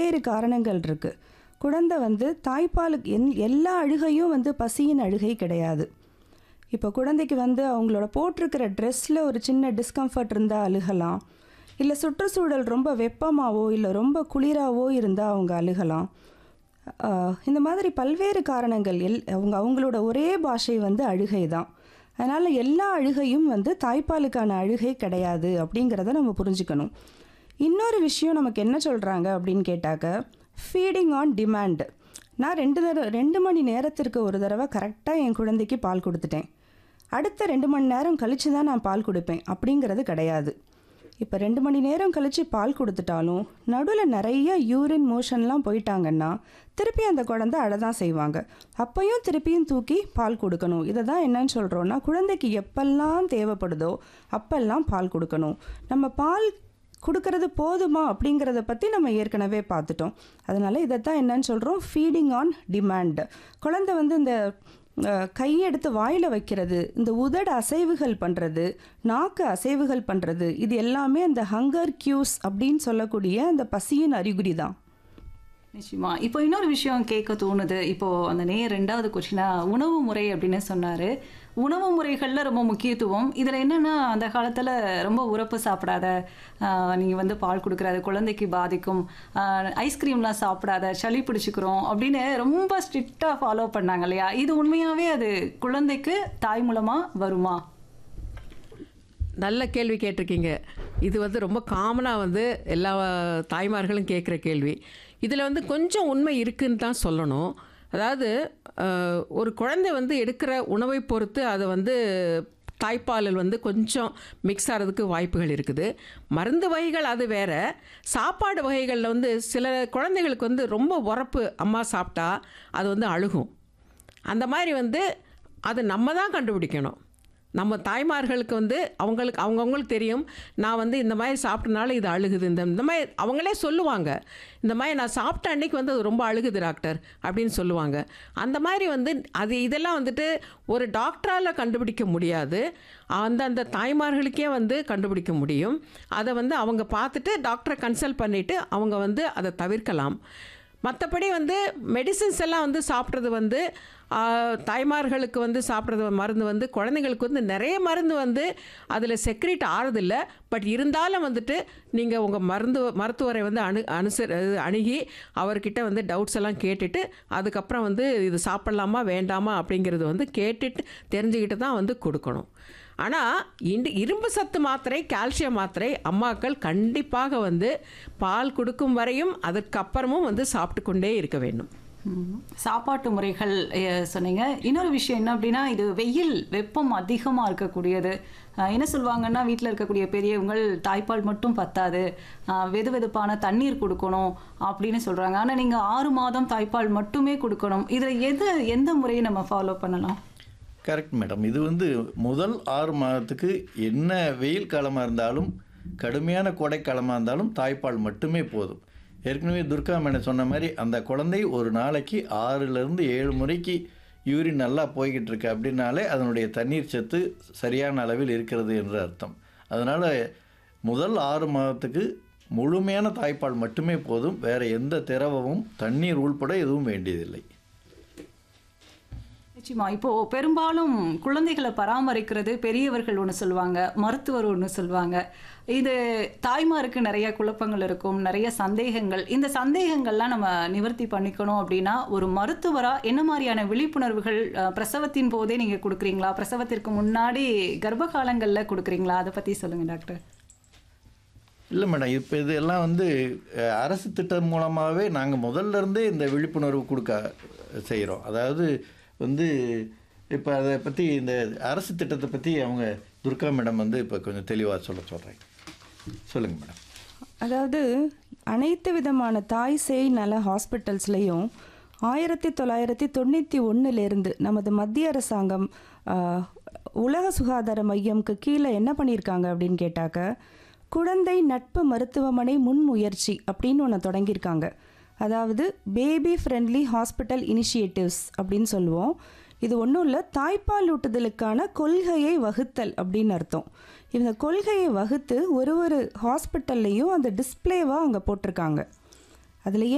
பல்வேறு காரணங்கள் இருக்குது குழந்தை வந்து தாய்ப்பாலுக்கு என் எல்லா அழுகையும் வந்து பசியின் அழுகை கிடையாது இப்போ குழந்தைக்கு வந்து அவங்களோட போட்டிருக்கிற ட்ரெஸ்ஸில் ஒரு சின்ன டிஸ்கம்ஃபர்ட் இருந்தால் அழுகலாம் இல்லை சுற்றுச்சூழல் ரொம்ப வெப்பமாவோ இல்லை ரொம்ப குளிராவோ இருந்தால் அவங்க அழுகலாம் ஆஹ் இந்த மாதிரி பல்வேறு காரணங்கள் எல் அவங்க அவங்களோட ஒரே பாஷை வந்து அழுகை தான் அதனால் எல்லா அழுகையும் வந்து தாய்ப்பாலுக்கான அழுகை கிடையாது அப்படிங்கிறத நம்ம புரிஞ்சுக்கணும் இன்னொரு விஷயம் நமக்கு என்ன சொல்கிறாங்க அப்படின்னு கேட்டாக்க ஃபீடிங் ஆன் டிமாண்ட் நான் ரெண்டு தடவை ரெண்டு மணி நேரத்திற்கு ஒரு தடவை கரெக்டாக என் குழந்தைக்கு பால் கொடுத்துட்டேன் அடுத்த ரெண்டு மணி நேரம் கழித்து தான் நான் பால் கொடுப்பேன் அப்படிங்கிறது கிடையாது இப்போ ரெண்டு மணி நேரம் கழித்து பால் கொடுத்துட்டாலும் நடுவில் நிறைய யூரின் மோஷன்லாம் போயிட்டாங்கன்னா திருப்பி அந்த குழந்தை அழதான் செய்வாங்க அப்பையும் திருப்பியும் தூக்கி பால் கொடுக்கணும் இதை தான் என்னன்னு சொல்கிறோன்னா குழந்தைக்கு எப்பெல்லாம் தேவைப்படுதோ அப்பெல்லாம் பால் கொடுக்கணும் நம்ம பால் கொடுக்கறது போதுமா அப்படிங்கிறத பற்றி நம்ம ஏற்கனவே பார்த்துட்டோம் அதனால் இதை தான் என்னன்னு சொல்கிறோம் ஃபீடிங் ஆன் டிமாண்ட் குழந்தை வந்து இந்த அஹ், கையெடுத்து வாயில் வைக்கிறது இந்த உதடு அசைவுகள் பண்ணுறது நாக்கு அசைவுகள் பண்ணுறது இது எல்லாமே அந்த ஹங்கர் கியூஸ் அப்படின்னு சொல்லக்கூடிய அந்த பசியின் அறிகுறி தான் நிச்சயமா இப்போ இன்னொரு விஷயம் கேட்க தோணுது இப்போ அந்த நே ரெண்டாவது கொஸ்டினா உணவு முறை அப்படின்னு சொன்னாரு உணவு முறைகளில் ரொம்ப முக்கியத்துவம் இதில் என்னன்னா அந்த காலத்தில் ரொம்ப உரப்பு சாப்பிடாத நீங்கள் வந்து பால் கொடுக்குறாது குழந்தைக்கு பாதிக்கும் ஐஸ்கிரீம்லாம் சாப்பிடாத சளி பிடிச்சிக்கிறோம் அப்படின்னு ரொம்ப ஸ்ட்ரிக்டாக ஃபாலோ பண்ணாங்க இல்லையா இது உண்மையாகவே அது குழந்தைக்கு தாய் மூலமாக வருமா நல்ல கேள்வி கேட்டிருக்கீங்க இது வந்து ரொம்ப காமனாக வந்து எல்லா தாய்மார்களும் கேட்குற கேள்வி இதில் வந்து கொஞ்சம் உண்மை இருக்குன்னு தான் சொல்லணும் அதாவது அஹ், ஒரு குழந்தை வந்து எடுக்கிற உணவை பொறுத்து அதை வந்து தாய்ப்பாலில் வந்து கொஞ்சம் மிக்ஸ் ஆகிறதுக்கு வாய்ப்புகள் இருக்குது மருந்து வகைகள் அது வேற சாப்பாடு வகைகளில் வந்து சில குழந்தைகளுக்கு வந்து ரொம்ப உரப்பு அம்மா சாப்பிட்டா அது வந்து அழுகும் அந்த மாதிரி வந்து அது நம்ம தான் கண்டுபிடிக்கணும் நம்ம தாய்மார்களுக்கு வந்து அவங்களுக்கு அவங்கவுங்களுக்கு தெரியும் நான் வந்து இந்த மாதிரி சாப்பிட்டனால இது அழுகுது இந்த இந்த மாதிரி அவங்களே சொல்லுவாங்க இந்த மாதிரி நான் சாப்பிட்ட அன்னைக்கு வந்து அது ரொம்ப அழுகுது டாக்டர் அப்படின்னு சொல்லுவாங்க அந்த மாதிரி வந்து அது இதெல்லாம் வந்துட்டு ஒரு டாக்டரால் கண்டுபிடிக்க முடியாது அந்த அந்த தாய்மார்களுக்கே வந்து கண்டுபிடிக்க முடியும் அதை வந்து அவங்க பார்த்துட்டு டாக்டரை கன்சல்ட் பண்ணிவிட்டு அவங்க வந்து அதை தவிர்க்கலாம் மற்றபடி வந்து மெடிசின்ஸ் எல்லாம் வந்து சாப்பிட்றது வந்து ஆ, தாய்மார்களுக்கு வந்து சாப்பிட்றது மருந்து வந்து குழந்தைங்களுக்கு வந்து நிறைய மருந்து வந்து அதில் செக்ரேட் ஆறதில்ல பட் இருந்தாலும் வந்துட்டு நீங்கள் உங்கள் மருந்து மருத்துவரை வந்து அணு அனுசரி அணுகி அவர்கிட்ட வந்து டவுட்ஸ் எல்லாம் கேட்டுட்டு அதுக்கப்புறம் வந்து இது சாப்பிட்லாமா வேண்டாமா அப்படிங்கிறது வந்து கேட்டுட்டு தெரிஞ்சுக்கிட்டு தான் வந்து கொடுக்கணும் ஆனால் இண்டு இரும்பு சத்து மாத்திரை கால்சியம் மாத்திரை அம்மாக்கள் கண்டிப்பாக வந்து பால் கொடுக்கும் வரையும் அதற்கப்புறமும் வந்து சாப்பிட்டு கொண்டே இருக்க வேண்டும் ம். சாப்பாட்டு முறைகள் அஹ், சொன்னீங்க இன்னொரு விஷயம் என்ன அப்படின்னா இது வெயில் வெப்பம் அதிகமாக இருக்கக்கூடியது அஹ், என்ன சொல்லுவாங்கன்னா வீட்டில் இருக்கக்கூடிய பெரியவங்கள் தாய்ப்பால் மட்டும் பத்தாது அஹ், வெது வெதுப்பான தண்ணீர் கொடுக்கணும் அப்படின்னு சொல்கிறாங்க ஆனால் நீங்கள் ஆறு மாதம் தாய்ப்பால் மட்டுமே கொடுக்கணும் இதில் எது எந்த முறையை நம்ம ஃபாலோ பண்ணலாம் கரெக்ட் மேடம் இது வந்து முதல் ஆறு மாதத்துக்கு என்ன வெயில் காலமாக இருந்தாலும் கடுமையான கோடைக்காலமாக இருந்தாலும் தாய்ப்பால் மட்டுமே போதும் ஏற்கனவே துர்கா மேடம் சொன்ன மாதிரி அந்த குழந்தை ஒரு நாளைக்கு ஆறுலேருந்து ஏழு முறைக்கு யூரின் நல்லா போய்கிட்டு இருக்கு அப்படின்னாலே அதனுடைய தண்ணீர் சத்து சரியான அளவில் இருக்கிறது என்று அர்த்தம் அதனால் முதல் ஆறு மாதத்துக்கு முழுமையான தாய்ப்பால் மட்டுமே போதும் வேறு எந்த திரவமும் தண்ணீர் உள்பட எதுவும் வேண்டியதில்லை நிச்சயமா இப்போ பெரும்பாலும் குழந்தைகளை பராமரிக்கிறது பெரியவர்கள் ஒன்று சொல்லுவாங்க மருத்துவர் ஒன்று சொல்லுவாங்க இது தாய்மாருக்கு நிறைய குழப்பங்கள் இருக்கும் நிறைய சந்தேகங்கள் இந்த சந்தேகங்கள்லாம் நம்ம நிவர்த்தி பண்ணிக்கணும் அப்படின்னா ஒரு மருத்துவரா என்ன மாதிரியான விழிப்புணர்வுகள் அஹ், பிரசவத்தின் போதே நீங்க கொடுக்குறீங்களா பிரசவத்திற்கு முன்னாடி கர்ப்ப காலங்கள்ல கொடுக்குறீங்களா அதை பத்தி சொல்லுங்க டாக்டர் இல்லை மேடம் இப்போ இதெல்லாம் வந்து அஹ், அரசு திட்டம் மூலமாகவே நாங்கள் முதல்ல இருந்தே இந்த விழிப்புணர்வு கொடுக்க செய்கிறோம் அதாவது வந்து இப்போ அதை பற்றி இந்த அரசு திட்டத்தை பற்றி அவங்க துர்கா மேடம் வந்து இப்போ கொஞ்சம் தெளிவாக சொல்ல சொல்கிறேன் சொல்லுங்கள் மேடம் அதாவது அனைத்து விதமான தாய் சேய் நல ஹாஸ்பிட்டல்ஸ்லேயும் ஆயிரத்தி தொள்ளாயிரத்தி தொண்ணூற்றி ஒன்றுலேருந்து நமது மத்திய அரசாங்கம் ஆஹ், உலக சுகாதார மையம்க்கு கீழே என்ன பண்ணியிருக்காங்க அப்படின்னு கேட்டாக்க குழந்தை நட்பு மருத்துவமனை முன்முயற்சி அப்படின்னு ஒன்று தொடங்கியிருக்காங்க அதாவது பேபி ஃப்ரெண்ட்லி ஹாஸ்பிட்டல் இனிஷியேட்டிவ்ஸ் அப்படின்னு சொல்லுவோம் இது ஒன்றும் இல்லை தாய்ப்பால் ஊட்டுதலுக்கான கொள்கையை வகுத்தல் அப்படின்னு அர்த்தம் இந்த கொள்கையை வகுத்து ஒரு ஒரு ஹாஸ்பிட்டல்லையும் அந்த டிஸ்ப்ளேவாக அங்கே போட்டிருக்காங்க அதில்